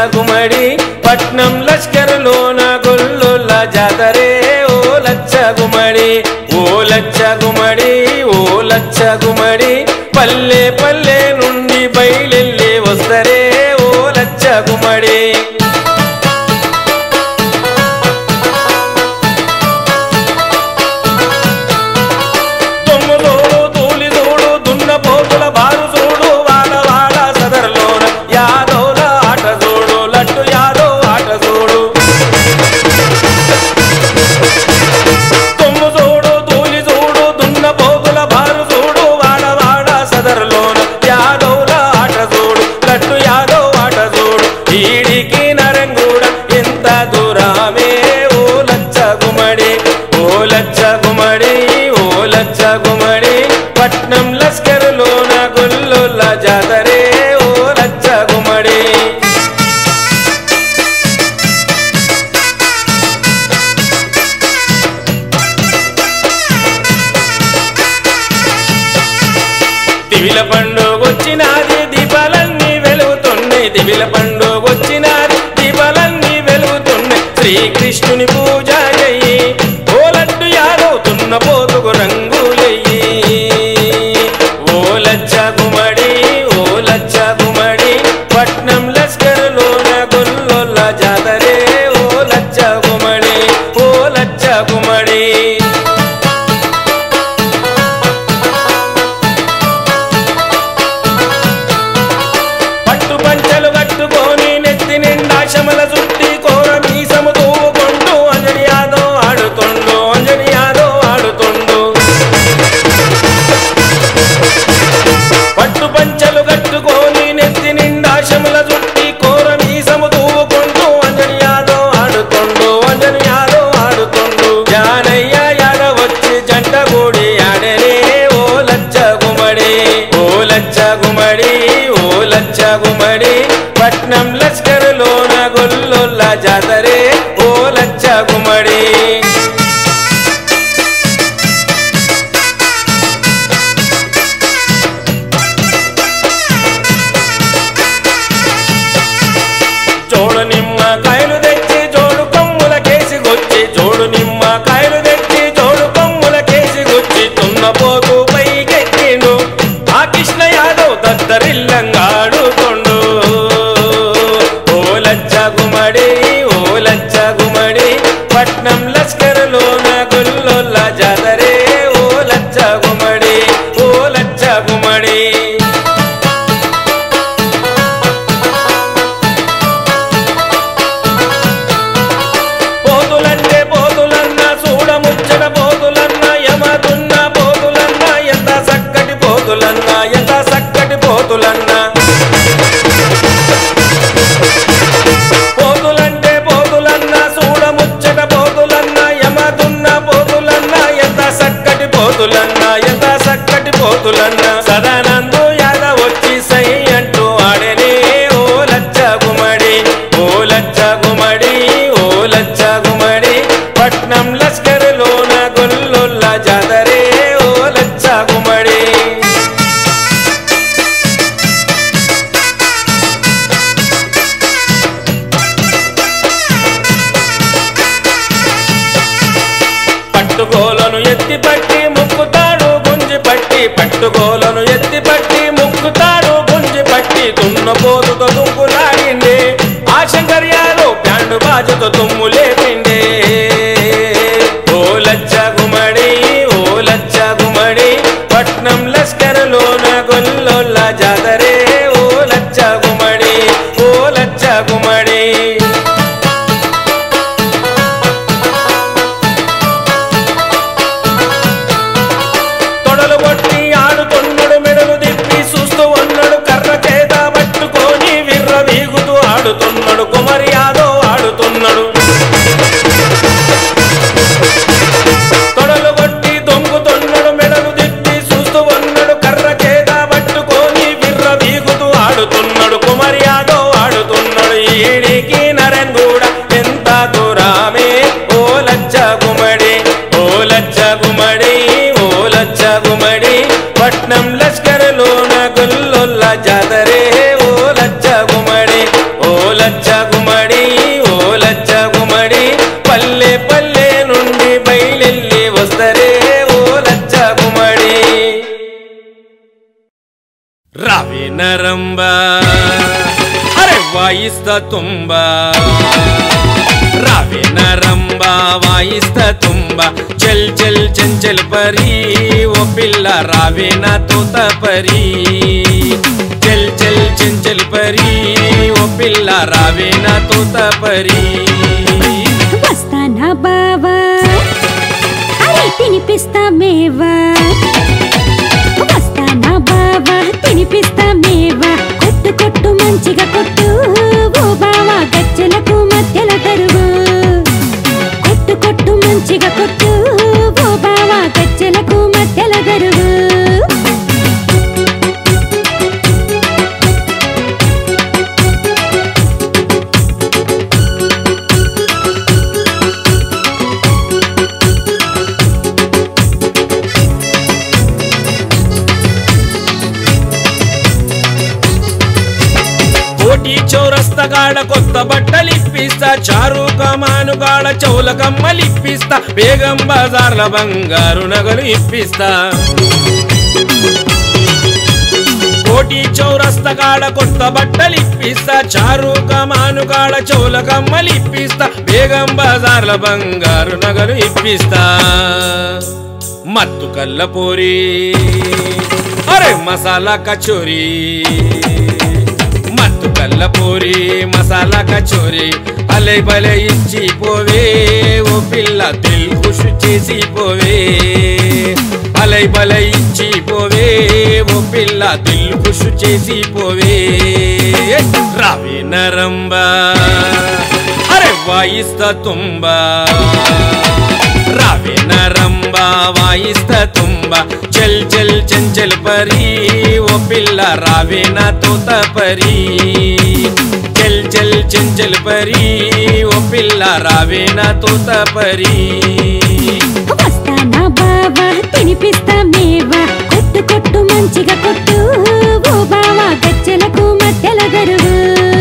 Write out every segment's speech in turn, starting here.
గుమడి పట్నం లష్కరులోన గొల్లుల జాతరే ఓ లచ్చ గుమడి ఓ లచ్చ గుమడి ఓ లచ్చ గుమడి పల్లె పల్లె నుండి బయలెళ్ళి వస్తరే ఓ లచ్చ గుమడి తొమ్మిదోడు తూలి చూడు దున్న పోతుల బారు చూడు వాడ వాడ సదర్లోన యాదోల ఆట చూడు లట్టు యాదో ఆట చూడు కొమ్ము చూడు తూలి చూడు దున్న పోతుల బారు చూడు వాడ వాడ సదర్లోన యాదోల ఆట చూడు లట్టు యాదో ఆట చూడు ఈడికి నరంగూడ ఎంత దూరమే ఓ లచ్చ గుమడి ఓ లచ్చ గుమడి ఓ లచ్చ గుమడి పట్నం లస్కరులోన గుల్లుల జాతరే ఓ లచ్చ గుమడి దివిల పండుగొచ్చినాది దీపాలన్నీ వెలుగుతున్నాయి దివిల పండుగొచ్చినాది దీపాలన్నీ వెలుగుతున్నాయి శ్రీకృష్ణుని పూజ చెయ్యి ఓ లడ్డు యాదవుతున్న పోతుకు రంగులెయ్యి ఓ లచ్చ గుమడి ఓ లచ్చ గుమడి పట్నం లస్కరులోన గొల్లొల్ల జాతరే ఓ లచ్చ గుమడి ఓ లచ్చ గుమడి పట్టు పంచలు కట్టుకొని నెత్తి నిండా శమల చుట్టి కోర మీసము తూవుకుంటూ అంజని యాదో ఆడుతుండు అంజని యాదో ఆడుతుండు పట్టు పంచలు కట్టుకొని నెత్తి నిండా శమల చుట్టి కోర మీసము తూవుకుంటూ అంజని యాదో ఆడుతుండు అంజని యాదో ఆడుతుండు జానయ్య యాద వచ్చి జంట కూడి ఆడనే ఓ లచ్చ గుమడి ఓ లచ్చ గుమడి ఓ లచ్చ గుమడి పట్నం లస్కరులోన గొల్లుల్ల జాతరే ఓ లచ్చ గుమడి జోడు నిమ్మ కాయలు తెచ్చి జోడు కొమ్ముల కేసి గుచ్చి జోడు నిమ్మ కాయలు తెచ్చి జోడు కొమ్ముల కేసి గుచ్చి తున్నపోతూ పైకెక్కిండు ఆ కృష్ణ యాదవ్ దద్దరిల్లంగా ఆడుతుండు ఓ లచ్చ గుమడి ఓ లచ్చ గుమడి పట్నం లస్కరులోన గుల్లొల్ల జాతరే ఓ లచ్చ గుమడి ఓ లచ్చ గుమడి పోతులంటే పోతులన్న చూడముచ్చట పోతులన్న యమదున్న పోతులన్న ఎంత చక్కటి పోతులన్న ఎంత చక్కటి పోతులన్న పోతులంటే పోతులన్న చూడముచ్చట పోతులన్న యమదున్న పోతులన్న ఎంత చక్కటి పోతులన్న ఎంత చక్కటి పోతులన్న సదానందు యాదవ్ వచ్చి సై అంటూ ఆడనే ఓ లచ్చ గుమడి ఓ లచ్చ గుమడి ఓ లచ్చ గుమడి పట్నం లస్కరులోన గొల్లుల్ల జాతరే ఓ లచ్చ గుమడి పట్టుకోలను ఎత్తి పట్టి ముక్కుతాడు గుంజి పట్టి పట్టుకోలను ఎత్తి పట్టి ముక్కుతాడు గుంజి పట్టి దున్నపోతుతో దుంకులాడిండే ఆ శంకర్యాలు ప్యాండు బాజుతో తుమ్ము లేపిండే ఓ లచ్చ గుమడి ఓ లచ్చ గుమడి పట్నం లస్కరులోన గొల్లొల్ల జాతరే ఓ లచ్చ గుమడి ఓ లచ్చ గుమడి తొడలు కొట్టి ఆడుతుండడు రంబ అరే వాయిస్తా తుంబ రావే నరంబ వాయిస్తా తుంబ చల్ చల్ చంచల్ పరి ఓ పిల్ల రావే నా తోత పరి చల్ చల్ చంచల్ పరి ఓ పిల్ల రావే నా తోత పరి వస్తానా బావా అరే తినిపిస్తా మేవా వస్తానా బావా తినిపిస్తా మేవా కొట్టు కొట్టు మంచిగా కొట్టు ఓ బావా గజ్జలకు మధ్యల తరువు కొట్టు కొట్టు మంచిగా కొట్టు ఓ బావా గజ్జలకు మధ్యల తరువు కోటి చౌరస్తగాడ కొత్త బట్టలు ఇప్పిస్తా చారు కమానుగాడ చౌల కమ్మలు ఇప్పిస్తా బేగం బజార్ల బంగారు నగలు ఇప్పిస్తా కోటి చౌరస్తగాడ కొత్త బట్టలు ఇప్పిస్తా చారు కమానుగాడ చౌల కమ్మలు ఇప్పిస్తా బేగం బజార్ల బంగారు నగలు ఇప్పిస్తా మత్తు కల్ల పోరి అరే మసాలా కచోరీ మత్తు కల్ల పూరి మసాలా కచోరి అలై బలై ఇచ్చి పోవే ఓ పిల్ల దిల్ ఖుష్ చేసి పోవే అలై బలై ఇచ్చి పోవే ఓ పిల్ల దిల్ ఖుష్ చేసి పోవే రావే నరంబ అరే వాయిస్తా తుంబా రావే నరంబ వాయిస్తా తుంబ చల్ చల్ చంచల్ పరి ఓ పిల్ల రావే నా తోత పరి చల్ చల్ చంచల్ పరి ఓ పిల్ల రావే నా తోత పరి వస్తానా బావా తినిపిస్తా మేవా కొట్టు కొట్టు మంచిగా కొట్టు ఓ బావా గజ్జలకు మధ్యల గరువు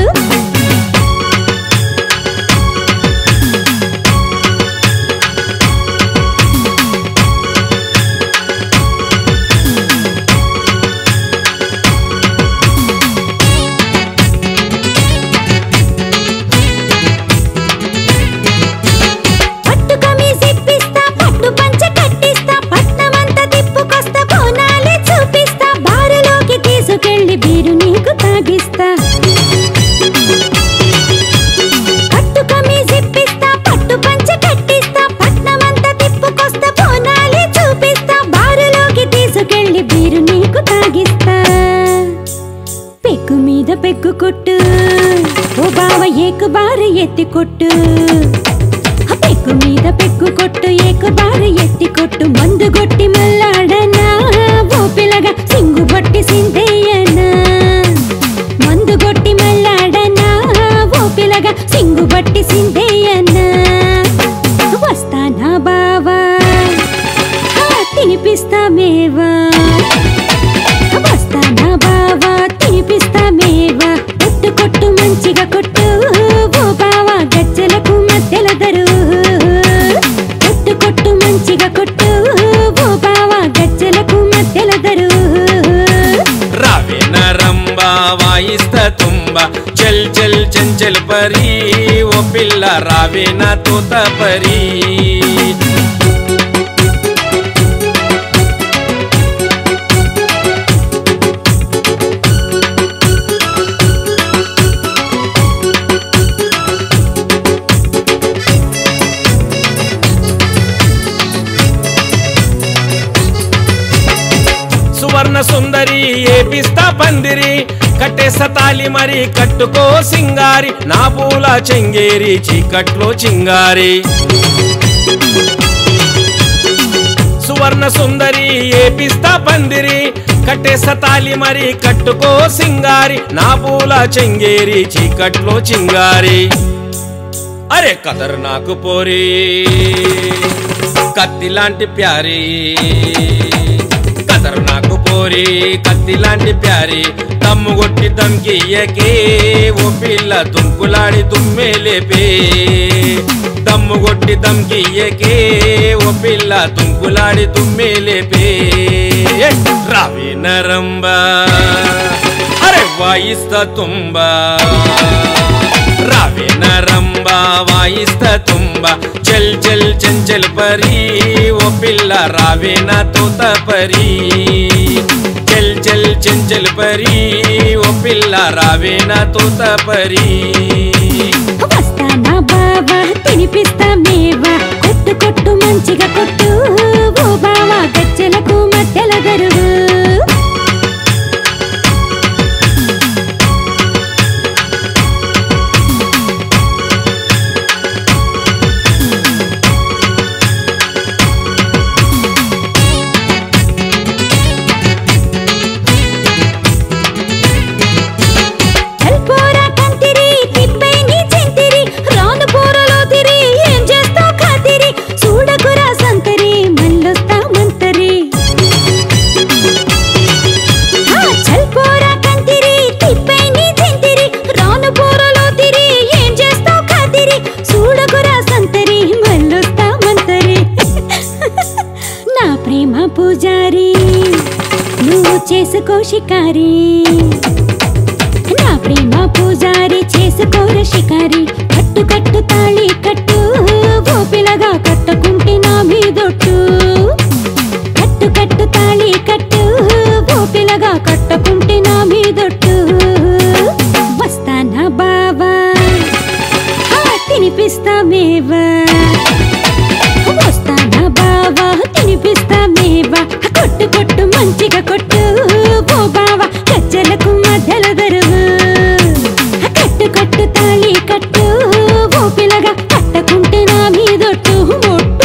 పట్టు కమీజ్ ఇప్పిస్తా పట్టు పంచ కట్టిస్తా పట్నమంతా తిప్పుకొస్తా బోనాలే చూపిస్తా బారులోకి తీసుకెళ్లి బీరు నీకు తాగిస్తా పట్టు కమీజ్ ఇప్పిస్తా పట్టు పంచ కట్టిస్తా పట్నమంతా తిప్పుకొస్తా బోనాలే చూపిస్తా బారులోకి తీసుకెళ్లి బీరు నీకు తాగిస్తా పెగ్గు మీద పెగ్గు కొట్టు ఓ బావ ఏకు బారు ఎత్తి కొట్టు ఆ పెగ్గు మీద పెగ్గు కొట్టు ఏకు బారు ఎత్తి కొట్టు మందు కొట్టి మల్లాడనా ఓ పిల్లగా సింగు బట్టి సిందేయనా మందు కొట్టి మల్లాడనా ఓ పిల్లగా సింగు బట్టి సిందేయనా వస్తానా బావా ఆ, తినిపిస్తా మేవా వస్తానా బావా తినిపిస్తా మేవా కొట్టు కొట్టు మంచిగా కొట్టు ఓ బావా గజ్జలకు మధ్యల దరువు కొట్టు కొట్టు మంచిగా కొట్టు ఓ బావా గజ్జలకు మధ్యల దరువు రావే నరంబ వాయిస్తా తుంబ చల్ చల్ చంచల్ పరి ఓ పిల్ల రావే నా తోత పరి సువర్ణ సుందరి ఏపిస్తా పందిరి కట్టేస్తా తాలి మరి కట్టుకో సింగారి నా పూల చెంగేరి చీకట్లో చింగారి సువర్ణ సుందరి ఏపిస్తా పందిరి కట్టేస్తా తాలి మరి కట్టుకో సింగారి నా పూల చెంగేరి చీకట్లో చింగారి అరే కదర్ నాకు పోరి కత్తి లాంటి ప్యారి కదర్ నాకు పోరి కత్తి లాంటి ప్యారి దమ్ము కొట్టి దమ్కియ్యకే ఓ పిల్ల దుంకులాడి తుమ్మే లేపే దమ్ము కొట్టి దమ్కియ్యకే ఓ పిల్ల దుంకులాడి తుమ్మే లేపే రావే నరంబా అరే వాయిస్త తుంబ రావేన రంబ వాయిస్త తుంబ చల్ చల్ చంచల్ పరి ఓ పిల్ల రావేన తోత పరి చల్ చల్ చంచల్ పరి ఓ పిల్ల రావేన తోత పరి వస్తానా బావా తినిపిస్తా మేవా కొట్టు కొట్టు మంచిగా కొట్టు ఓ బావా గజ్జలకు మధ్యల గరువు చల్పోరా కంతిరి తిప్పై నీ చెంతిరి రాను పోరలో తిరి ఏం చేస్తావు ఖాతిరి చూడకురా సంతరి మళ్ళొస్తా మంతరి హా, చల్పోరా కంతిరి తిప్పై నీ చెంతిరి రాను పోరలో తిరి ఏం చేస్తావు ఖాతిరి చూడకురా సంతరి మళ్ళొస్తా మంతరి నా ప్రేమ పూజారి నువ్వు చేసుకో షికారి నా ప్రేమ పూజారి చేసుకోర షికారి కట్టు కట్టు తాళి కట్టు ఓ పిల్లగా కట్టుకుంటే నా మీదొట్టు కట్టు కట్టు తాళి కట్టు ఓ పిల్లగా కట్టుకుంటే నా మీదొట్టు వస్తానా బావా ఆ, తినిపిస్తా మేవా వస్తానా బావా తినిపిస్తా మేవా కొట్టు కొట్టు మంచిగా కొట్టు ఓ బావా గజ్జలకు మధ్యల దరువు కట్టు కట్టు తాళి కట్టు ఓ పిల్లగా కట్టకుంటే నా మీదొట్టు ఒట్టు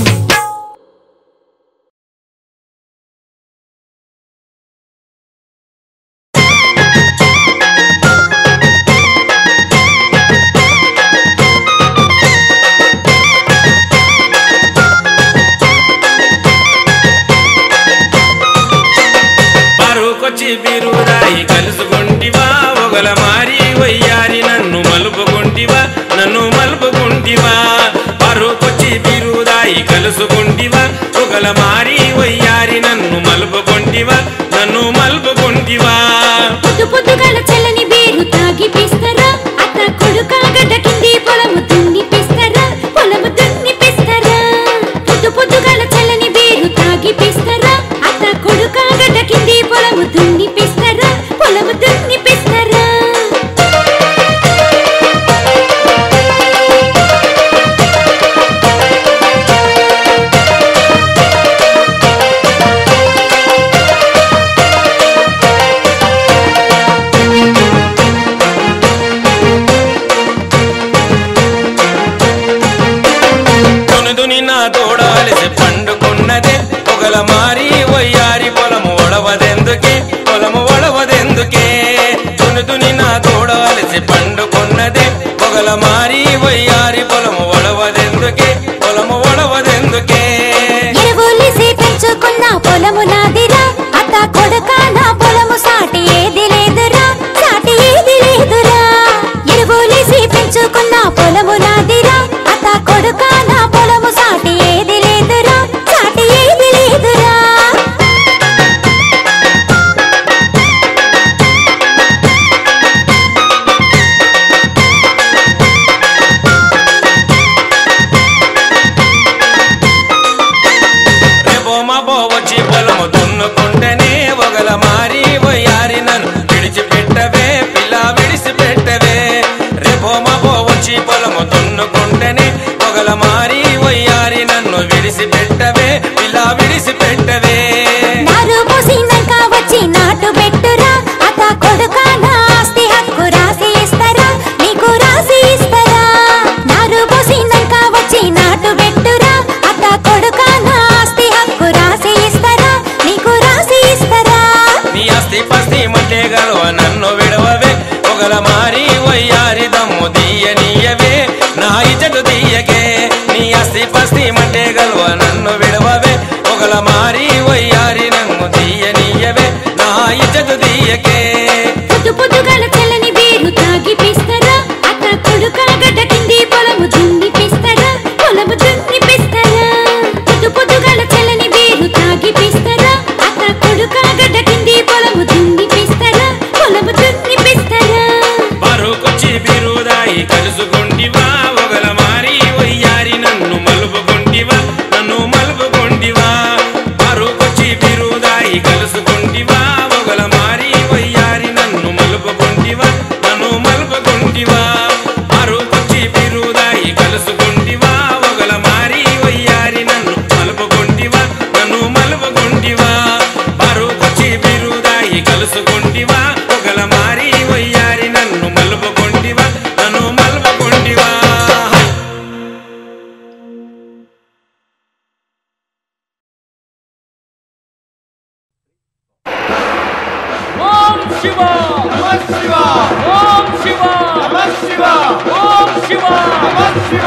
బరువుకొచ్చి బిరుదాయి కలుసుకుంటివా ఒకల మారి వయ్యారి నన్ను మలుపుకుంటివా నన్ను మలుపుకుంటివా బరువుకొచ్చి బిరుదాయి కలుసుకుంటివా ఒకల మారి వయ్యారి నన్ను మలుపుకుంటివా నన్ను మలుపుకుంటివా పొద్దు పొద్దుగాల చల్లని బీరు తాగి పిస్తరా అత్త కొడుక గడ్డ కింది పొలము దున్ని పిస్తరా పొలము దున్ని పిస్తరా పొద్దు పొద్దుగాల చల్లని బీరు తాగి పిస్తరా అత్త కొడుక గడ్డ కింది పొలము దున్ని పిస్తరా పొలము దున్ని పిస్తరా దుని నా తోడాలిసి పండుకున్నదే ఒకల మారి వయ్యారి పొలము ఒడవదెందుకే పొలము ఒడవదెందుకే దుని నా తోడాలిసి పండుకున్నదే ఒకల మారి వయ్యారి పొలము ఒడవదెందుకే పొలము ఒడవదెందుకే ఎరువులిసి పెంచుకున్న పొలము నాదిరా అత్త కొడుక నా పొలము సాటి ఏది లేదురా సాటి ఏది లేదురా ఎరువులిసి పెంచుకున్న పొలము నాదిరా అత్త కొడుక నా పొలము సాటి ఏది లేదురా సాటి ఏది లేదురా రేపో మాపో వచ్చి పొలము దున్నుకుంటేనే ఒకల మారి వయ్యారి నన్ను విడిచిపెట్టవే పిల్ల విడిచిపెట్టవే రేపో మాపో వచ్చి పొలము దున్నుకుంటేనే ఒకల మారి వయ్యారి నన్ను విడిచిపెట్టవే పిల్ల విడిచిపెట్టవే నారు పోసినాక వచ్చి నాటు పెట్టురా అత్త కొడుక నా ఆస్తి హక్కు రాసి ఇస్తారా నీకు రాసి ఇస్తారా నారు పోసినాక వచ్చి నాటు పెట్టురా అత్త కొడుక నా ఆస్తి హక్కు రాసి ఇస్తారా నీకు రాసి ఇస్తారా నీ అస్థి పస్తి మట్టే గలవ నన్ను విడవవే ఒకల మారి వయ్యారి దమ్ము తీయనీయవే నా ఇచ్చటు తీయకే నీ అస్థి పస్తి మట్టే గలవ నన్ను విడవవే ఒకల మారి వయ్యారి నన్ను తీయనీయవే నా ఇచ్చటు తీయకే పొద్దు పొద్దుగాల చల్లని బీరు తాగి పిస్తరా అత్త కొడుక గడ్డ కింది పొలము దున్ని పిస్తరా పొలము దున్ని పిస్తరా పొద్దు పొద్దుగాల చల్లని బీరు తాగి పిస్తరా అత్త కొడుక గడ్డ కింది పొలము దున్ని పిస్తరా పొలము దున్ని శివ నమ శివ ఓం శివ నమ శివ ఓం శివ నమ శివ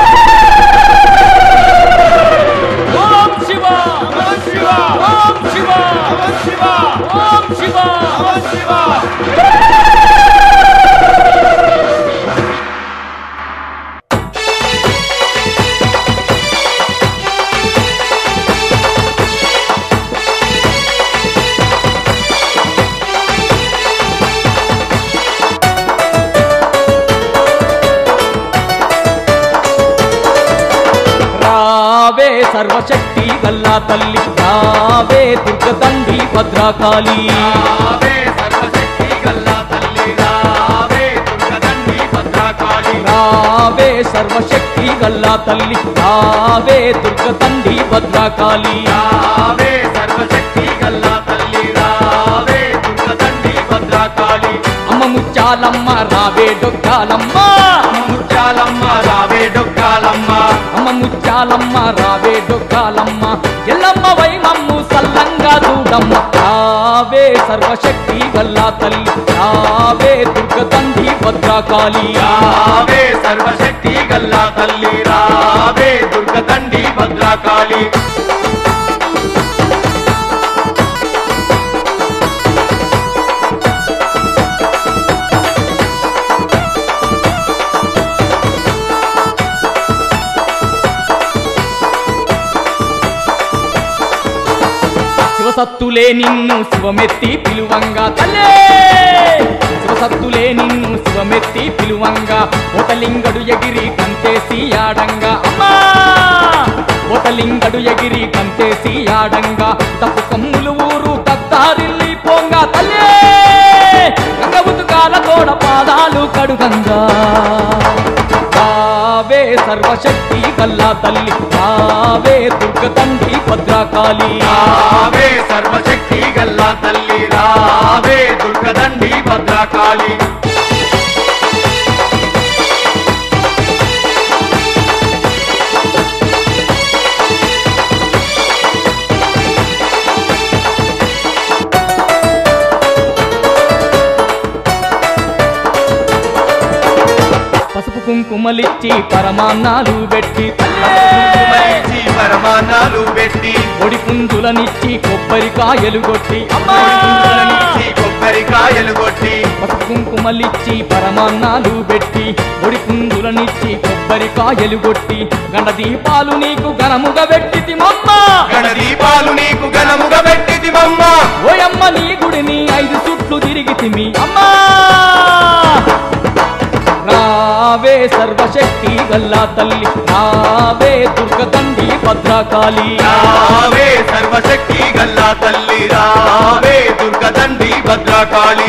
ఓం శివ నమ శివ ఓం శివ నమ శివ ఓం శివ నమ శివ రావే సర్వశక్తి గల్లా తల్లి రావే దుర్గదండి భద్రకాళి రావే సర్వశక్తి గల్లా తల్లి రావే దుర్గదండి భద్రకాళి రావే సర్వశక్తి గల్లా తల్లి రావే దుర్గదండి భద్రకాళి రావే సర్వశక్తి గల్లా తల్లి రావే దుర్గదండి భద్రకాళి అమ్మ ముచ్చాలమ్మ రావే డొక్కాలమ్మ ముత్యాలమ్మ రావే డొక్కాలమ్మ అమ్మ ముచ్చాలమ్మ రావే డొక్కాలమ్మ ఎల్లమ్మ వై మమ్ము సల్లంగా చూడమ్మ రావే సర్వశక్తి గల్లా తల్లి రావే దుర్గదండి భద్రకాళి రావే సర్వశక్తి గల్లా తల్లి రావే దుర్గదండి భద్రకాళి శివసత్తులే నిన్ను శివమెత్తి పిలువంగా తల్లే శివసత్తులే నిన్ను శివమెత్తి పిలువంగా ఓటలింగడు ఎగిరి కంతేసి ఆడంగా అమ్మా ఓటలింగడు ఎగిరి కంతేసి ఆడంగా తప్పు కమ్ములు ఊరు తత్తారిల్లి పోంగా తల్లే గంగ ఉతుకాల తోడ పాదాలు కడుగంగా రావే సర్వశక్తి గల్లా తల్లి రావే దుర్గదండి భద్రకాళి రావే సర్వశక్తి గల్లా తల్లి రావే దుర్గదండి భద్రకాళి పసుపు కుంకుమలిచ్చి పరమాన్నాలు పెట్టి కుంకుమలిచ్చి పరమాన్నాలు పెట్టి ఒడి పుంజులనిచ్చి కొబ్బరికాయలు కొట్టి కుంకుమలనిచ్చి కొబ్బరికాయలు కొట్టి పసుపు కుంకుమలిచ్చి పరమాన్నాలు పెట్టి ఒడి పుంజులనిచ్చి కొబ్బరికాయలు కొట్టి గండ దీపాలు నీకు ఘనముగా పెట్టి మమ్మ గణ దీపాలు నీకు ఘనముగా పెట్టిది మమ్మ ఓయమ్మ నీ గుడిని ఐదు చుట్లు తిరిగితిమి అమ్మా రావే సర్వశక్తి గల్లా తల్లి రావే దుర్గదండి భద్రకాళి రావే సర్వశక్తి గల్లా తల్లి రావే దుర్గదండి భద్రకాళి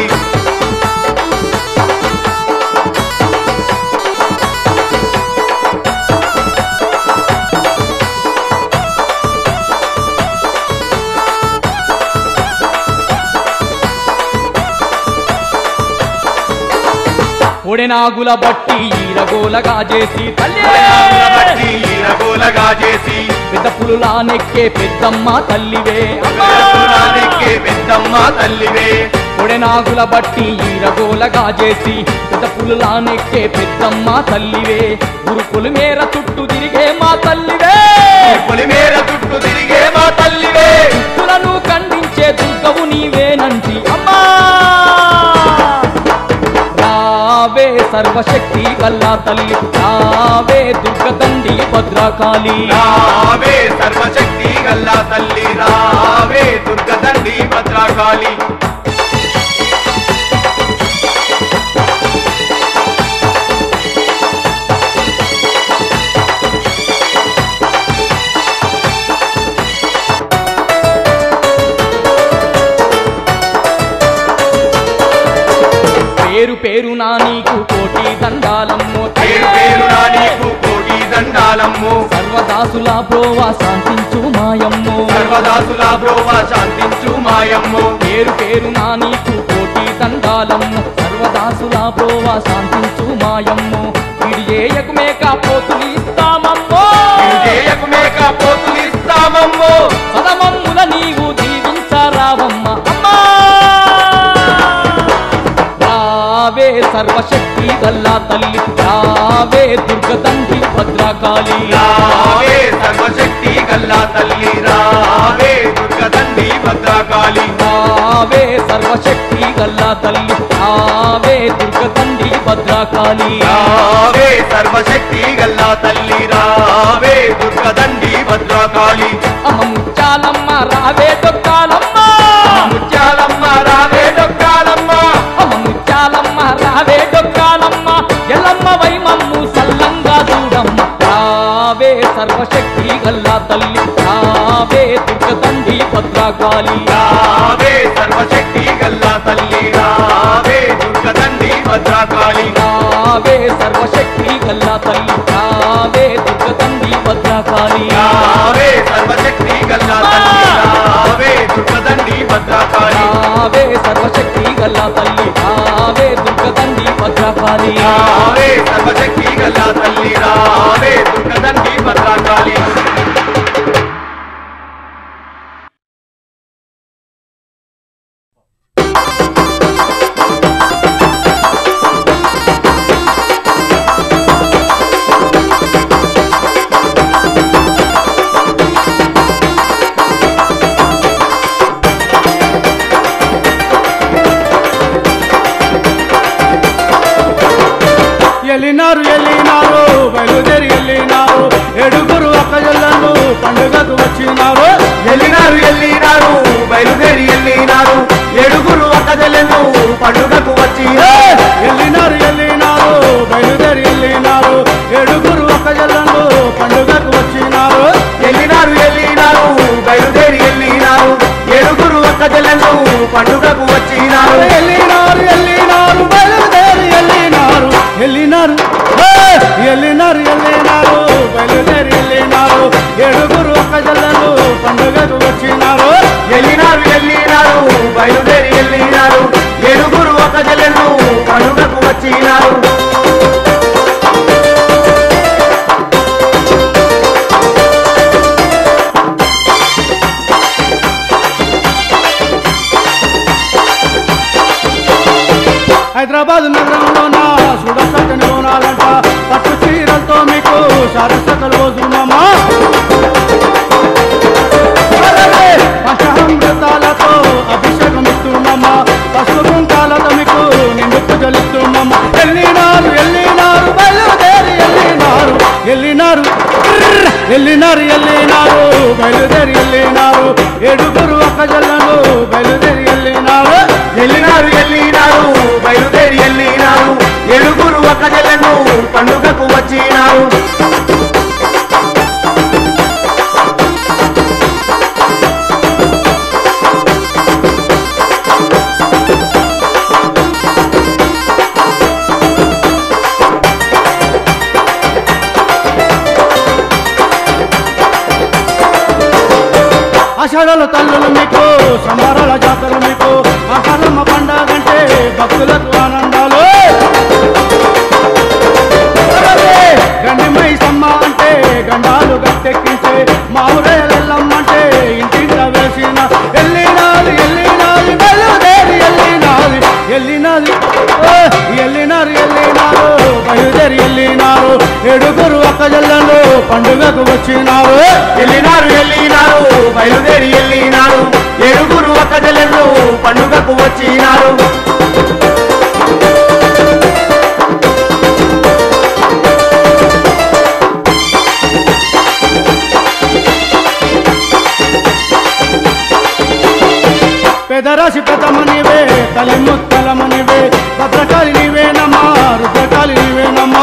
ఒడెనాగుల బట్టి ఈరగోలగా చేసి తల్లి నాగుల బట్టి ఈరగోలగా చేసి పెద్ద పులులా నెక్కే పెద్దమ్మ తల్లివే అమ్మా! పెద్దపురాణికే పెద్దమ్మ తల్లివే ఒడెనాగుల బట్టి ఈరగోలగా చేసి పెద్ద పులులా నెక్కే పెద్దమ్మ తల్లివే గురుకులు మేర చుట్టూ తిరిగే మా తల్లివే పొలిమేర చుట్టూ తిరిగే మా తల్లివే దుష్టులను ఖండించే దుర్గవు నీవేనంటి అమ్మా రావే సర్వశక్తి గల్లా తల్లి రావే దుర్గదండి భద్రకాళి రావే సర్వశక్తి గల్లా తల్లి రావే దుర్గదండి భద్రకాళి పేరు పేరు నా నీకు కోటి దండాలమ్మో పేరు పేరునా నీకు కోటి దండాలమ్ము సర్వదాసుల ప్రోవా శాంతించు మాయమ్మో సర్వదాసుల బ్రోవ శాంతించు మాయమ్ము పేరు పేరు నా నీకు కోటి దండాలమ్ము సర్వదాసుల ప్రోవా శాంతించు మాయమ్మో విడి చేయకు మేక పోతులు ఇస్తామమ్మో చేయకు మేక పోతులు ఇస్తామమ్మో పదమమ్ముల నీవు దీవించరావమ్మ అమ్మా సర్వశక్తి గల్లా తల్లి రావే దుర్గదండి భద్రకాళి రావే సర్వశక్తి గల్లా తల్లి రావే దుర్గదండి భద్రకాళి రావే సర్వశక్తి గల్లా తల్లి రావే దుర్గదండి భద్రకాళి రావే సర్వశక్తి గల్లా తల్లి రావే దుర్గదండి భద్రకాళి అమ్మ ముచ్చాలమ్మ రావే దొక్కాలమ్మ ముత్యాలమ్మ రావే డొక్కాలమ్మ అమ్మ ముచ్చాలమ్మ రావే డొక్కాలమ్మ ఎల్లమ్మ వై మమ్ము సల్లంగా చూడమ్మ రావే సర్వశక్తి గల్లా తల్లి రావే దుర్గదండి భద్రకాళి రావే సర్వశక్తి గల్లా తల్లి రావే దుర్గదండి భద్రకాళి రావే సర్వశక్తి గల్లా తల్లి రావే దుర్గదండి భద్రకాళి రావే సర్వశక్తి గల్లా తల్లి రావే దుర్గదండి భద్రకాళి రావే సర్వశక్తి గల్లా తల్లి రావే దుర్గదండి భద్రకాళి రావే సర్వశక్తి గల్లా తల్లి రావే దుర్గదండి భద్రకాళి ఎల్లినారు ఎల్లినారు బయలుదేరి ఎల్లినారు ఏడుగురు అక్కజల్లను పండుగకు వచ్చినారు ఎల్లినారు ఎల్లినారు బయలుదేరి ఎల్లినారు ఏడుగురు అక్కజలను పండుగకు వచ్చి ఎల్లినారు ఎల్లినారు బయలుదేరి ఎల్లినారు ఏడుగురు అక్కజల్లను పండుగకు వచ్చినారు ఎల్లినారు ఎల్లినారు బయలుదేరి ఎల్లినారు ఏడుగురు అక్కజలను పండుగకు వచ్చినారు ఎల్లినారు ఎల్లినారు బయలుదేరి ఎల్లినారు ఎల్లినారు ఏ! ఎల్లినారు ఎల్లినారు బయలుదేరి ఎల్లినారు ఏడుగురు అక్కజల్లను పండుగకు వచ్చినారు ఎల్లినారు ఎల్లినారు బయలుదేరి ఎల్లినారు ఏడుగురు అక్కజలను పండుగకు వచ్చినారు హైదరాబాద్ నగరంలోన సుడసక్కని బోనాలంట పట్టు చీరలతో మీకు సరస్వతలు వదునమా పంచామృతాలతో అభిషేకం ఇస్తున్నామా పసుపు కుంకాలతో మీకు నిండు పూజలిస్తున్నామా ఎల్లినారు ఎల్లినారు బయలుదేరి ఎల్లినారు ఎల్లినారు ట్రిర్ ఎల్లినారు ఎల్లినారు బయలుదేరి ఎల్లినారు ఏడుగురు అక్కజల్లను బయలుదేరి ఎల్లినారు ఎల్లినారు ఎల్లినారు బయలుదేరి ఎల్లినారు ఏడుగురు అక్కజలను పండుగకు వచ్చినారు ఆషాఢాల తల్లులు మీకు సంబరాల జాతరలు మీకు ఆషాఢమ్మ పండగంటే భక్తులకు ఆనందాలు గండిమై సమ్మ అంటే గండాలు గట్టెక్కించే మావురేలమ్మంటే ఇంటింట వేసిన ఎల్లినాది ఎల్లినాది బయలుదేరి ఎల్లినాది ఎల్లినాది ఓ, ఎల్లినారు ఎల్లినారు బయలుదేరి ఎల్లినారు ఏడుగురు అక్కజల్లను పండుగకు వచ్చినారు ఎల్లినారు ఎల్లినారు బయలుదేరి ఎల్లినారు ఏడుగురు అక్కజలను పండుగకు వచ్చినారు పెదరాశి పెద్దమనివే తల్లి ముత్తలమనివే భద్రకాళి నీవేనమ్మా రుద్రకాళి నీవేనమ్మా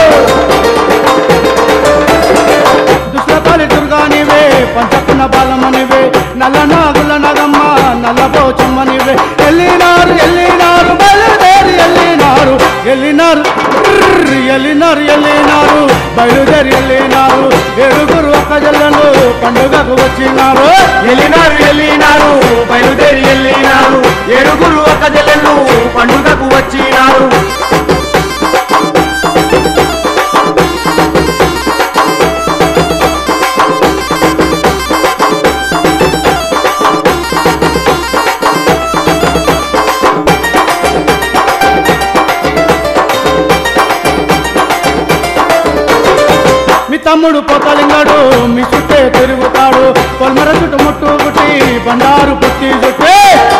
దుష్టకాళి దుర్గానివే పంచకున్న బాలమనివే నల్ల నాగుల నగమ్మ నల్ల పోచమ్మనివే ఎల్లినారు ఎల్లినారు బయలుదేరి ఎల్లినారు ఎల్లినారు ట్రిర్ ఎల్లినారు ఎల్లినారు బయలుదేరి ఎల్లినారు ఏడుగురు ఒక్కజల్లను పండుగకు వచ్చినారు ఎల్లినారు ఎల్లినారు బయలుదేరి ఎల్లినారు ఏడుగురు అక్కజలను పండుగకు వచ్చినారు తమ్ముడు పొత్తలింగాడు మీ చుట్టే తిరుగుతాడు పొల్మర చుట్టు ముట్టు గుట్టి బండారు పుట్టి చుట్టే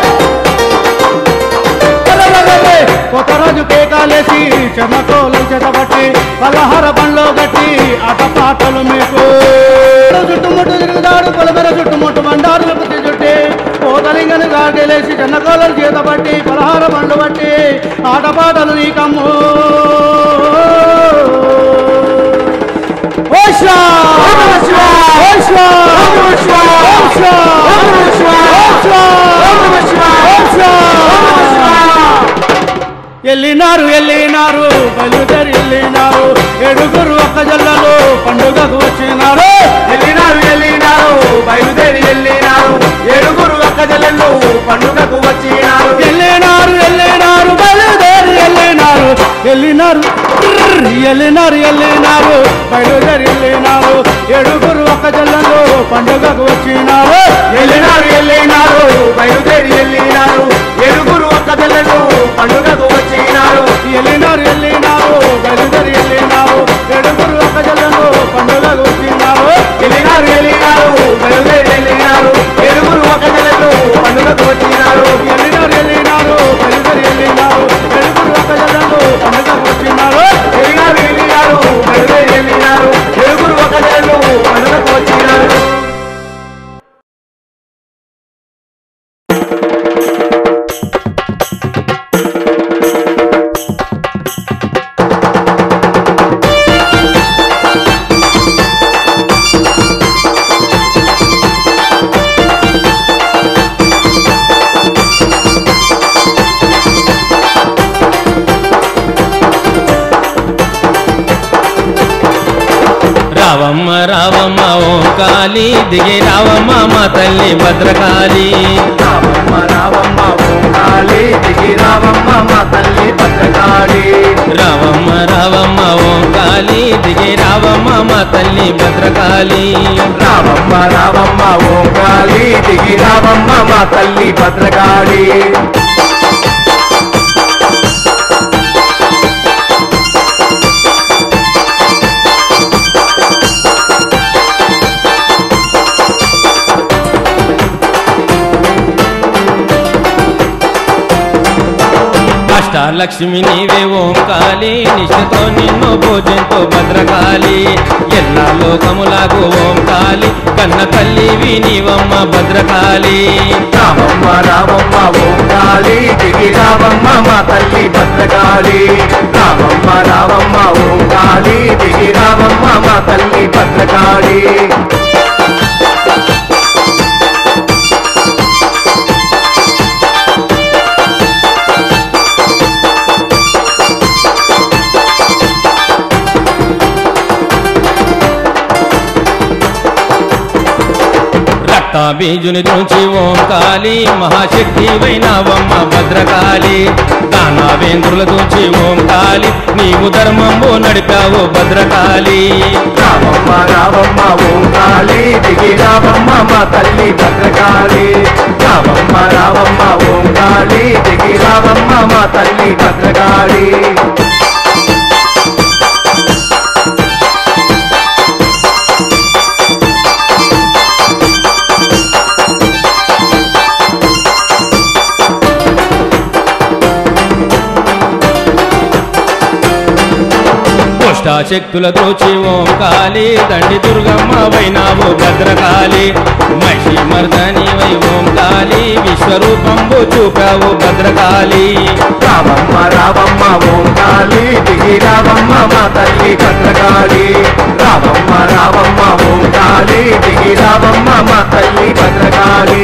అలలలలే, కొత్తరాజు కేకాలేసి చెమకోలు చేతబట్టి పలహార బండ్లో గట్టి ఆటపాటలు మీకు చుట్టుముట్టు తిరుగుతాడు పొలమెర చుట్టుముట్టు బండారులు పుట్టి చుట్టి పోతలింగను గాగలేసి చెన్నకోలను చేతబట్టి పలహార బండ్లు బట్టి ఆటపాటలు నీకమ్ము ఓషా ఓషా ఓషా ఓషా ఓషా ఎల్లినారు ఎల్లినారు బయలుదేరి ఎల్లినారు ఏడుగురు ఒక్క జల్లలు పండుగకు వచ్చినారు వెళ్ళినారు వెళ్ళినారు బయలుదేరి వెళ్ళినారు ఏడుగురు అక్క చెల్లెళ్ళు పండుగకు వచ్చినారు ఎల్లినారు ఎల్లినారు బయలుదేరి ఎల్లినారు ఎల్లినారు ఎల్లినారు ఎల్లినారు బయలుదేరి ఎల్లినారు ఏడుగురు ఒక్క జల్లలు పండుగకు వచ్చినారు వెళ్ళినారు వెళ్ళినారు బయలుదేరి వెళ్ళినారు ఏడుగురు అక్క చెల్లెళ్ళు పండుగకు వచ్చినారు ఎల్లినారు ఎల్లినారు బయలుదేరి ఎల్లినారు ఏడుగురు ఒక్క జల్లలు పండుగకు వచ్చినారు వెళ్ళినారు వెళ్ళినారు బయలుదేరి వెళ్ళినారు ఏడుగురు అక్క చెల్లెళ్ళు పండుగకు వచ్చినారు ఎల్లినారు ఎల్లినారు బయలుదేరి ఎల్లినారు ఏడుగురు ఒక్క జల్లలు పండుగకు వచ్చినారు వెళ్ళినారు వెళ్ళినారు బయలుదేరి వెళ్ళినారు ఏడుగురు అక్క చెల్లెళ్ళు పండుగకు వచ్చినారు రావమ్మ రావమ్మ ఓం కాళీ దిగి రావమ్మ మా తల్లి భద్రకాళి రావమ్మ రావమ్మ ఓం కాళీ దిగి రావమ్మ మా తల్లి భద్రకాళి రావమ్మ రావమ్మ ఓం కాళీ దిగి రావమ్మ మా తల్లి భద్రకాళి రావమ్మ రావమ్మ ఓం కాళీ దిగి రావమ్మ మా తల్లి భద్రకాళి అష్టాలక్ష్మి నీవే ఓం కాళీ నిష్ఠతో నిన్ను పూజింతు భద్రకాళి ఎల్లా లోకములకు ఓం కాళీ కన్న తల్లివి నీవమ్మ భద్రకాళి రావమ్మ రావమ్మ ఓం కాళీ దిగి రావమ్మ మా తల్లి భద్రకాళి రావమ్మ రావమ్మ ఓం కాళీ దిగి రావమ్మ మా తల్లి భద్రకాళి రక్తాబీజుని నుంచి ఓం కాళీ మహాశక్తి వైనావమ్మ భద్రకాళి దానావేంద్రుల నుంచి ఓం కాళీ నీవు ధర్మంబు నడిపావు భద్రకాళి రావమ్మ రావమ్మ ఓం కాళీ దిగి రావమ్మ మా తల్లి భద్రకాళి రావమ్మ రావమ్మ ఓం కాళీ దిగి రావమ్మ మా తల్లి భద్రకాళి శక్తుల దోచి ఓం కాళీ దండి దుర్గమ్మ వైనావు భద్రకాళి మహిషి మర్దని వై ఓం కాళీ విశ్వరూపంబు చూపావు భద్రకాళి రావమ్మ రావమ్మ ఓం కాళీ దిగి రావమ్మ మా తల్లి భద్రకాళి రావమ్మ రావమ్మ ఓం కాళీ దిగి రావమ్మ మా తల్లి భద్రకాళి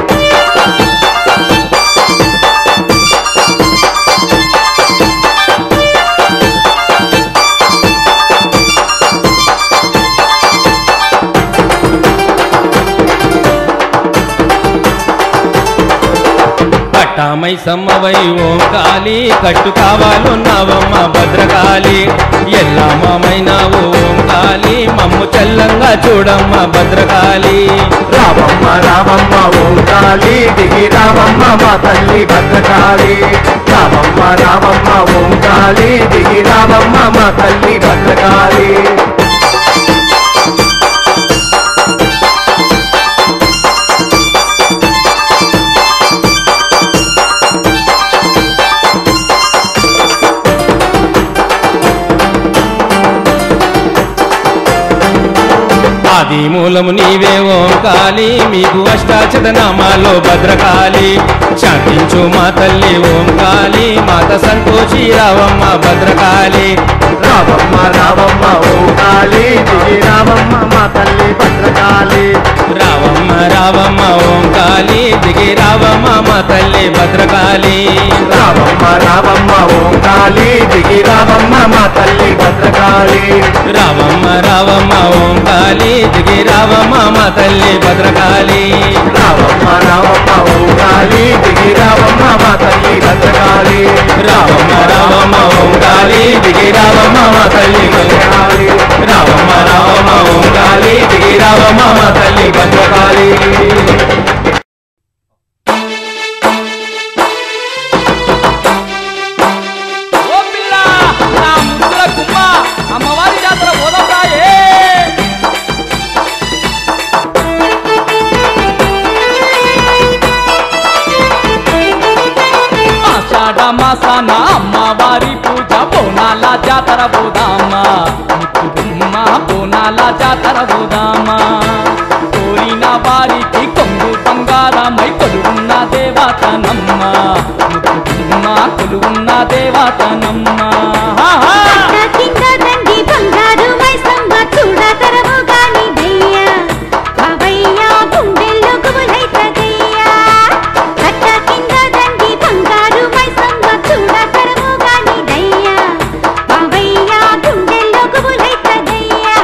పట్టామై సమ్మవై ఓం కాళీ కట్టు కావాలున్నావమ్మ భద్రకాళి ఎల్లమ్మమైనావు ఓం కాళీ మమ్ము చెల్లంగా చూడమ్మ భద్రకాళి రావమ్మ రావమ్మ ఓం కాళీ దిగి రావమ్మ మా తల్లి భద్రకాళి రావమ్మ రావమ్మ ఓం కాళీ దిగి రావమ్మ మా తల్లి భద్రకాళి ఆది మూలము నీవే ఓం కాళీ మీకు అష్టాచదనామాలో భద్రకాళి శాంతించు మా తల్లి ఓం కాళీ మాత సంతోషి రావమ్మ భద్రకాళి రావమ్మ రావమ్మ ఓ కాళీ దిగి రావమ్మ మా తల్లి భద్రకాళి రావమ్మ రావమ్మ ఓం కాళీ దిగి రావమ్మ మా తల్లి భద్రకాళి రావమ్మ రావమ్మ ఓ కాళీ దిగి రావమ్మ మా తల్లి భద్రకాళి రావమ్మ రావమ్మ ఓం కాళీ దిగి రావమ్మ మా తల్లి భద్రకాళి రావమ్మ రావమ్మ ఓ కాళీ దిగి రావమ్మ మా తల్లి భద్రకాళి రావమ్మ రావమ్మ ఓం కాళీ దిగి రావమ్మ మా తల్లి భద్రకాళి రావమ్మ రావమ్మ ఓం కాళీ దిగి రావమ్మ మా తల్లి భద్రకాళి ఓ పిల్ల నా ముద్దుల గుమ్మ అమ్మవారి జాతర పోదాంరాయే ఆషాఢ మాసాన అమ్మవారి పూజ బోనాల జాతర పోదామా ముత్తు గుమ్మ బోనాల జాతర పోదామా కోరిన వారికి కొంగు బంగారమై కొలువున్న దేవతనమ్మ ముత్తు గుమ్మ కొలువున్న దేవతనమ్మ ఆహా! అట్ట కింద దండి బంగారు మైసమ్మ చూడ తరము గాని దయ్యా బావయ్యా గుండెల్లో గుబులైతదయ్యా అట్ట కింద దండి బంగారు మైసమ్మ చూడ తరము గాని దయ్యా బావయ్యా గుండెల్లో గుబులైతదయ్యా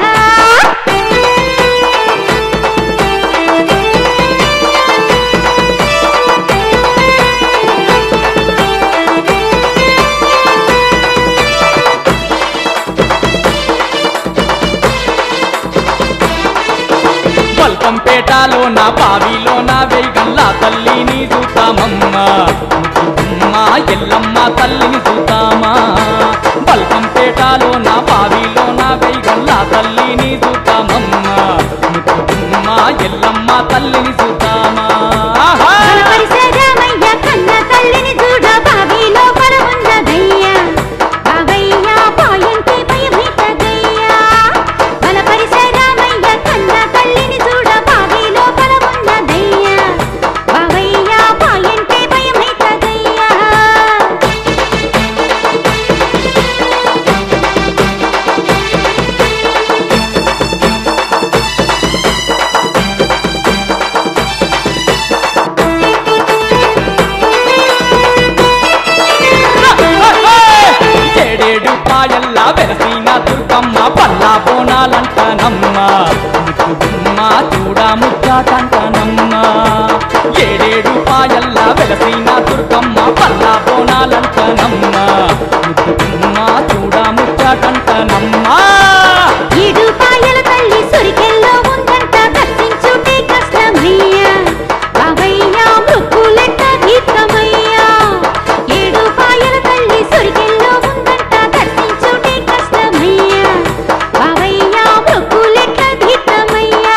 పల్కంపేటలో నా బావిలో నా వేగల్లా తల్లిని చూతామమ్మ ముద్దుగుమ్మ ఎల్లమ్మ తల్లిని చూతామా పల్కంపేటలో నా బావిలో నా వేగల్లా తల్లిని చూతామమ్మ ముద్దుగుమ్మ ఎల్లమ్మ తల్లిని చూతామా ఆహా! పరిసరామయ్య కన్న తల్లిని చూడ బావిలో పరమున్నదయ్యా బావయ్యా పాయంటే భయమైతదయ్యా బల పరిసరామయ్య కన్న తల్లిని చూడ బావిలో పరమున్నదయ్యా బావయ్యా పాయంటే భయమైతదయ్యా ఏడేడు పాయల్లా వెరసిన దుర్గమ్మ పల్లా బోనాలంటనమ్మ ముద్దుగుమ్మ చూడ ముచ్చాటంటనమ్మ ఏడేడు పాయల్లా వెలసిన దుర్గమ్మ పల్లా బోనాలంటనమ్మ ముద్దుగుమ్మ చూడ ముచ్చాటంటనమ్మ ఏడు పాయల తల్లి సురికెల్లో ఉందంట దర్శించుటే కష్టమయ్యా బావయ్యా మృక్కులెట్ట దీప్తమయ్యా ఏడు పాయల తల్లి సురికెల్లో ఉందంట దర్శించుటే కష్టమయ్యా బావయ్యా మృక్కులెట్ట దీప్తమయ్యా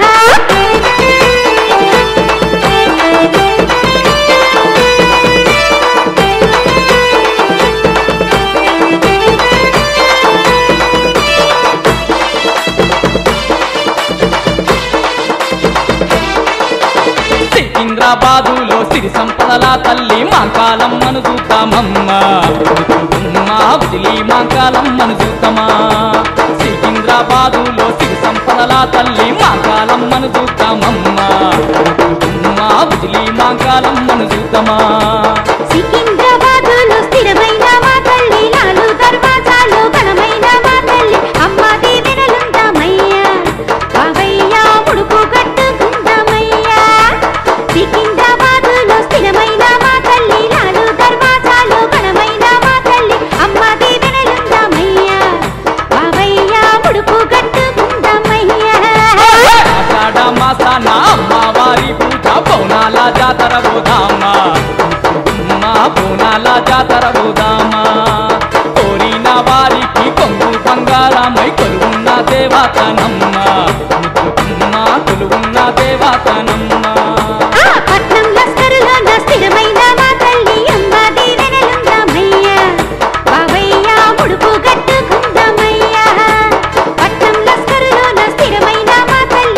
సికింద్రాబాదులో సిరి సంపదల తల్లి మాంకాలమ్మను చూద్దామమ్మ ముద్దుగుమ్మ వదిలి మాంకాలమ్మను చూద్దామా సికింద్రాబాదులో సిరి సంపదల తల్లి మాంకాలమ్మను చూద్దామమ్మ ముద్దుగుమ్మ వదిలి మాంకాలమ్మను చూద్దామా సికింద్రాబాదులో స్థిరమైన మా తల్లి లాలు దర్వాజాలో ఘనమైన మా తల్లి అమ్మ దీవెనలుందామయ్యా బావయ్యా ముడుపు కట్టుకుందామయ్యా సికింద్రాబాదులో స్థిరమైన మా తల్లి లాలు దర్వాజాలో ఘనమైన మా తల్లి అమ్మ దీవెనలుందామయ్యా బావయ్యా ముడుపు కట్టుకుందామయ్యా ఆషాఢ మాసాన అమ్మవారి పూజ బోనాల జాతర పోదామా ముద్దుగుమ్మ బోనాల జాతర పోదామా కోరిన వారికి కొంగు బంగారమై కొలువున్న దేవతనమ్మ ముద్దుగుమ్మ కొలువున్న దేవతనమ్మ ఆ పట్నం లస్కరులో నా స్థిరమైన మా తల్లి అమ్మ దీవెనలుందామయ్యా బావయ్యా ముడుపు కట్టుకుందామయ్యా పట్నం లస్కరులో నా స్థిరమైన మా తల్లి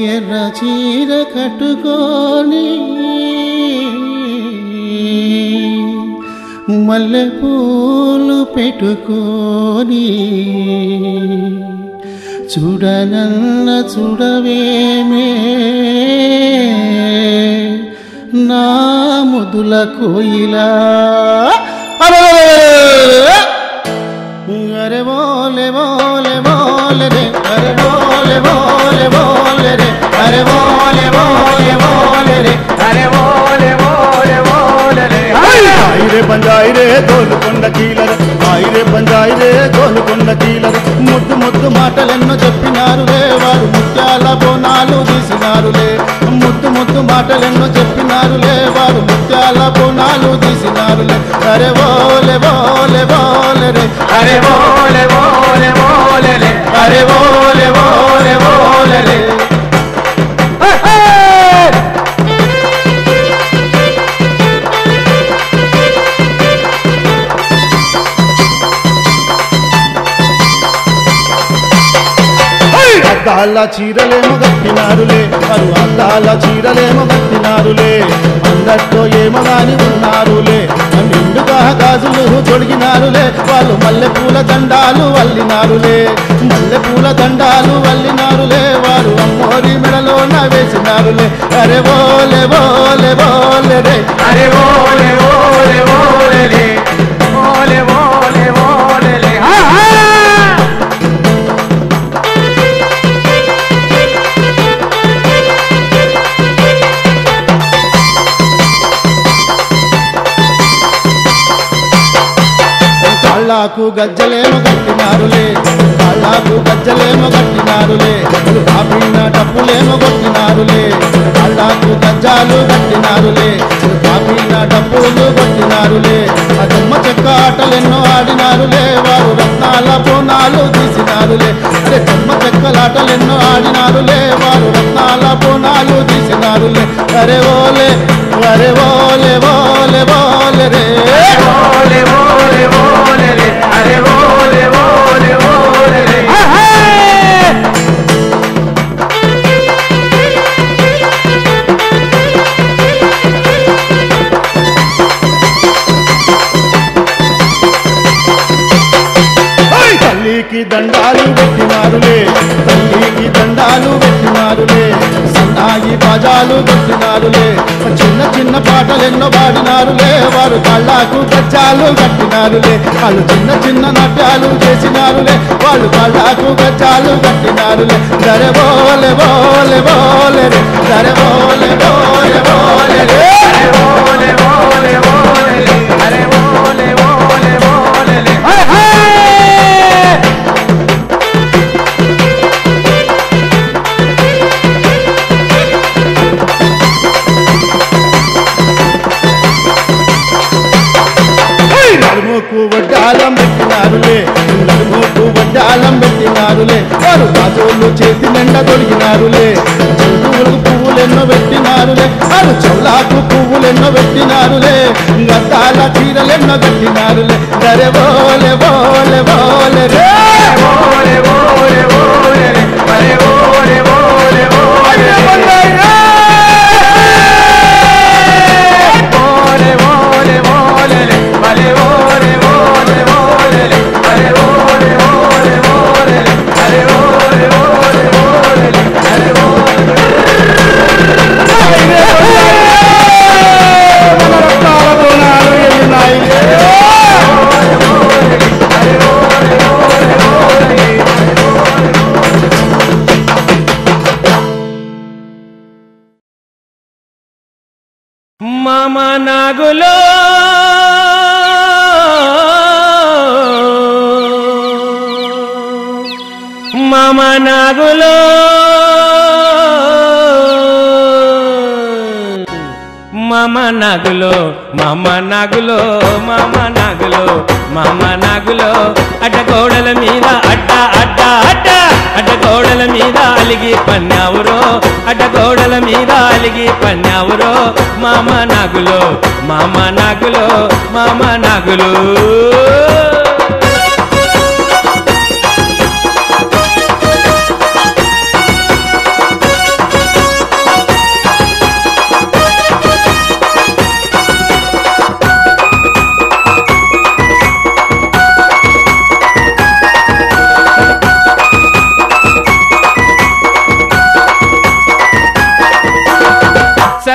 ఎర్ర చీర కట్టుకొని మల్లె పూలు పెట్టుకొని చూడనన్న చూడవేమే నా ముదుల కోయిలా అరే బోలే బోలే బోలే రే అరే బోలే బోలే బోలే రే అరే బోలే బోలే బోలే రే అరే బోలే బోలే బోలే రే ఆయిరే బంజాయిరే తోలుకొండ కీలర ఆయిరే బంజాయిరే తోలుకొండ కీలర ముద్దు ముద్దు మాటలెన్నో చెప్పినారులే వారు ముత్యాల బోనాలు తీసినారులే ముద్దు ముద్దు మాటలెన్నో చెప్పినారులే వారు ముత్యాల బోనాలు తీసినారులే అరే బోలే బోలే బోలే రే అరే బోలే బోలే బోలే రే అరే బోలే బోలే బోలే రే అద్దాల చీరలేమో కట్టినారులే వారు అద్దాల చీరలేమో కట్టినారులే అందరితో ఏమో గాని ఉన్నారులే నిండుగా గాజులు తొడిగినారులే వాళ్ళు మల్లె పూల దండాలు వల్లినారులే మల్లె పూల దండాలు వల్లినారులే వారు అమ్మోరి మెడలోన వేసినారులే అరే బోలే బోలే బోలే రే అరే బోలే బోలే బోలే రే బోలే బోలే బోలే రే కాళ్ళకు గజ్జలేమో కట్టినారులే కాళ్ళకు గజ్జలేమో కట్టినారులే కాపిన డప్పులేమో కొట్టినారులే కాళ్ళకు గజ్జాలు కట్టినారులే కాపిన డప్పులు కొట్టినారులే అదమ్మ చెక్క ఆటలెన్నో ఆడినారులే వారు రత్నాల బోనాలు తీసినారులే అరే చెమ్మ చెక్కలాటలెన్నో ఆడినారులే వారు రత్నాల బోనాలు తీసినారులే అరే ఓలే అరే ఓలే ఓలే ఓలే రే బోలే బోలే బోలే రే అరే బోలే బోలే బోలే రే తల్లికి దండాలు పెట్టినారులే తల్లికి దండాలు పెట్టినారులే సన్నాయి బాజాలు పెట్టినారులే చిన్న చిన్న పాటలెన్నో పాడినారులే వారు కళ్ళకు గచ్చాలు కట్టినారులే వాళ్ళు చిన్న చిన్న నాట్యాలు చేసినారులే వాళ్ళు కళ్ళకు గచ్చాలు కట్టినారులే దరే బోలే బోలే బోలే రే దరే బోలే బోలే బోలే రే అరే బోలే బోలే బోలే రే అరే బోలే బోలే బోలే రే నడుముకు వడ్డాలం పెట్టినారులే నడుముకు వడ్డాలం పెట్టినారులే వారు రాజోళ్ళు చేతి నిండా తొడిగినారులే చెవులకు పువ్వులెన్నో పెట్టినారులే వారు చెవులకు పువ్వులెన్నో పెట్టినారులే గద్దాల చీరలెన్నో కట్టినారులే గరే బోలే బోలే బోలే రే బోలే బోలే బోలే రే అరే బోలే బోలే బోలే రే బోలే బోలే బోలే రే అరే బోలే బోలే బోలే రే అరే బోలే బోలే బోలే రే అరే బోలే బోలే బోలే రే అరే బోలే మామ నాగులో మామ నాగులో మామ నాగులో మామ నాగులో మామ నాగులో మామ నాగులో అడ్డ గోడల మీద అడ్డ అడ్డ అడ్డ అడ్డ గోడల మీద అలిగి పన్నావురో అడ్డ గోడల మీద అలిగి పన్నావురో మామ నాగులో మామ నాగులో మామ నాగులు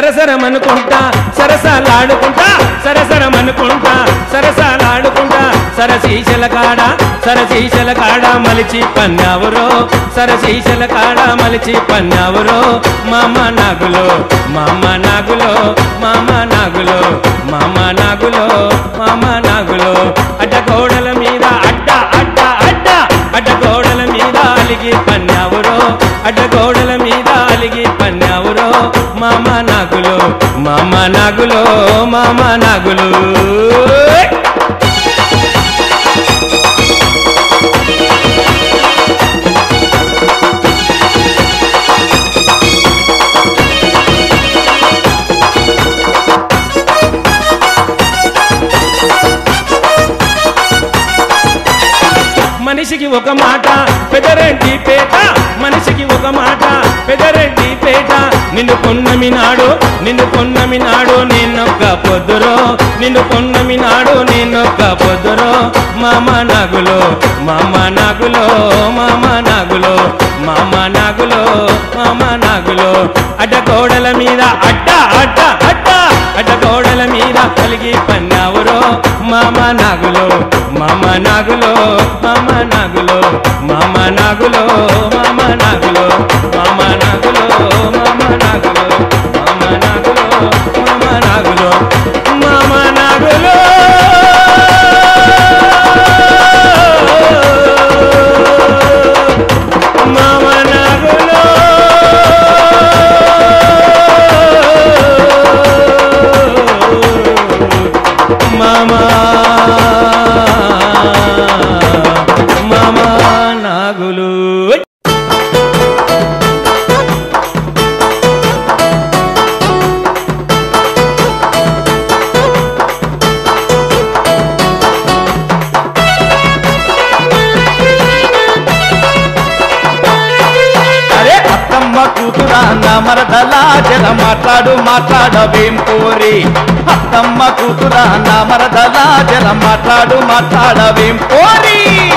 సరసరమనుకుంటా సరసాలాడుకుంటా సరసరమనుకుంటా సరసాలాడుకుంటా సరశీశల కాడ సరశీశల కాడ మలిచి పన్నావురో సరశీశల కాడ మలిచి పన్నావురో మామ నాగులో మామ నాగులో మామ నాగులో మామ నాగులో మామ నాగులో అడ్డగోడల మీద అడ్డ అడ్డ అడ్డ అడ్డగోడల మీద అలిగి పన్నావురో అడ్డగోడల మీద అలిగి పన్నావురో మామ నాగులో మామ నాగులో మామ నాగులు మనిషికి ఒక మాట పెదరెడ్డి పేట మనిషికి ఒక మాట పెదరెడ్డి పేట నిన్ను పొన్నమి నాడు నిన్ను పొన్నమి నాడు నేనొక్క పొద్దురో నిన్ను పొన్నమి నాడు నేనొక్క పొద్దురో మామ నాగులో మామ నాగులో మామ నాగులో మామ నాగులో మామ నాగులో అడ్డగోడల మీద అడ్డ అడ్డ అడ్డ అడ్డగోడల మీద కలిగి పన్నావురో మామ నాగులో మామ నాగులో మామ నాగులో మామ నాగులో మామ నాగులో మామ నాగులో మామ నాగులో మామ నాగులో మామ నాగులో మామ నాగులో మామ నాగులో మామ మామ నాగులు అరే అత్తమ్మ కూతురా నా మరదలా జర మాట్లాడు మాట్లాడవేం కోరి అత్తమ్మ కూతురా నా మరదలా జర మాట్లాడు మాట్లాడవేం కోరి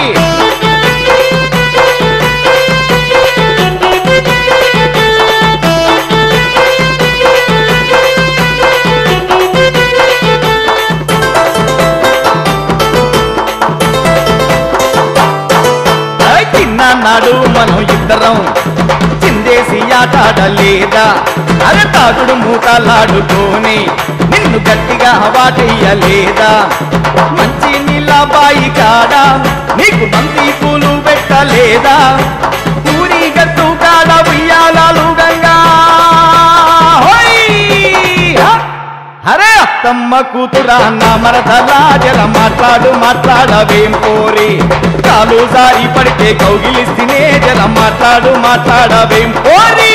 ఐ, తిన్నాడు మనం ఇద్దరం చిందేసి ఆటాడలేదా అరే తాగుడు మూటలాడుకొని నిన్ను గట్టిగా వాటేయలేదా మంచి నీళ్ళ బాయి కాడ నీకు బంతి పూలు పెట్టలేదా ఊరి గట్టు కాడ ఉయ్యాలాలు గంగా హోయ్! హ! అరే అత్తమ్మ కూతురా నా మరదలా జర మాట్లాడు మాట్లాడవేం పోరి కాలు జారి పడితే కౌగిలిస్తేనే జర మాట్లాడు మాట్లాడవేం పోరి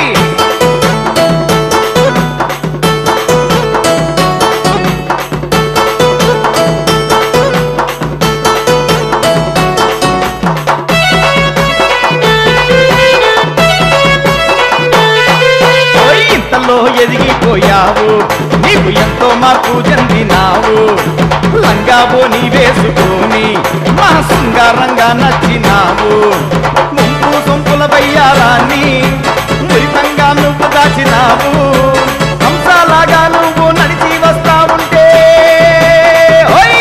ఓయ్ ఇంతలో ఎదిగిపోయావు నీకు ఎంతో మార్పు చెందినావు లంగాబో నీ వేసుకొని మా శృంగారంగా నచ్చినావు ముంపు సొంపుల బయ్యారాన్ని మురితంగా నువ్వు దాచినావు హంసాలాగా నువ్వు నడిచి వస్తా ఉంటే ఓయ్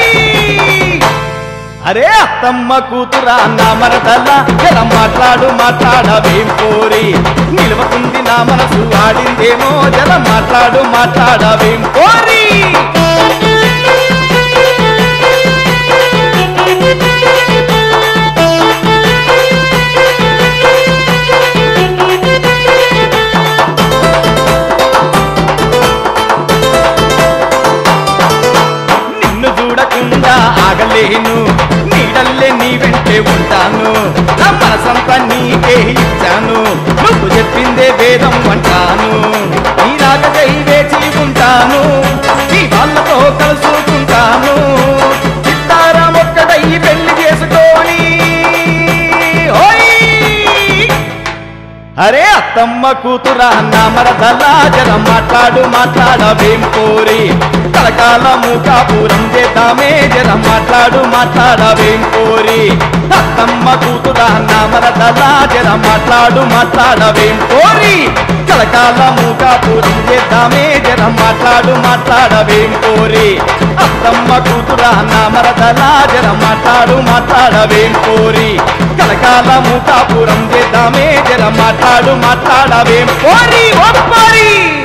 అరే అత్తమ్మ కూతురా నా మరదల్లా ఎలా మాట్లాడు మాట్లాడవేం కోరి నిలవకుంది నా మనసు ఆడిందేమో జల మాట్లాడు మాట్లాడవేం కోరి నిన్ను చూడకుండా ఆగలేను నీడల్లే నీ వెంటే ఉంటాను నా మనసంతా నీకే ఇచ్చాను నువ్వు చెప్పిందే వేదం అంటాను నీ రాకకై వేచి ఉంటాను నీ వాళ్ళతో కలుసుకుంటాను చిత్తారం ఒక్కడై పెళ్లి చేసుకొని ఓయ్ అరే అత్తమ్మ కూతురా నా మరదలా జర మాట్లాడు మాట్లాడవేం కోరి కలకాల మూకాపురం చేద్దామే జర మాట్లాడు మాట్లాడవేం కోరి అత్తమ్మ కూతురా నామరదలా జర మాట్లాడు మాట్లాడవేం కోరి కలకాల మూకాపురం చేద్దామే జర మాట్లాడు మాట్లాడవేం కోరి అత్తమ్మ కూతురా నామరదలా జర మాట్లాడు మాట్లాడవేం కోరి కలకాల మూకాపురం చేద్దామే జర మాట్లాడు మాట్లాడవేం కోరి ఒప్పరి